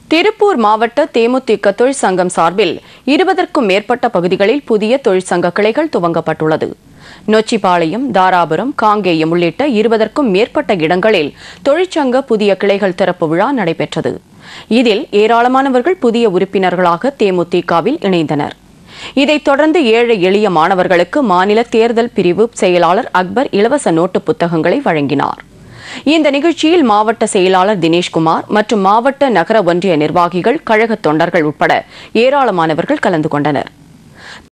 திருப்பூர் மாவட்ட தேமுதிக தொழிற்சங்கம் சார்பில் இருபதற்கும் மேற்பட்ட பகுதிகளில் புதிய தொழிற்சங்க கிளைகள் துவங்கப்பட்டுள்ளது நொச்சிபாளையம் தாராபுரம் காங்கேயம் உள்ளிட்ட இருபதற்கும் மேற்பட்ட இடங்களில் தொழிற்சங்க புதிய கிளைகள் திறப்பு விழா நடைபெற்றது இதில் ஏராளமானவர்கள் புதிய உறுப்பினர்களாக தேமுதிகவில் இணைந்தனர் இதைத் தொடர்ந்து ஏழை எளிய மாணவர்களுக்கு மாநில தேர்தல் பிரிவு செயலாளர் அக்பர் இலவச நோட்டு புத்தகங்களை வழங்கினார் இந்த நிகழ்ச்சியில் மாவட்ட செயலாளர் தினேஷ்குமார் மற்றும் மாவட்ட நகர ஒன்றிய நிர்வாகிகள் கழக தொண்டர்கள் உட்பட ஏராளமானவர்கள் கலந்து கொண்டனர்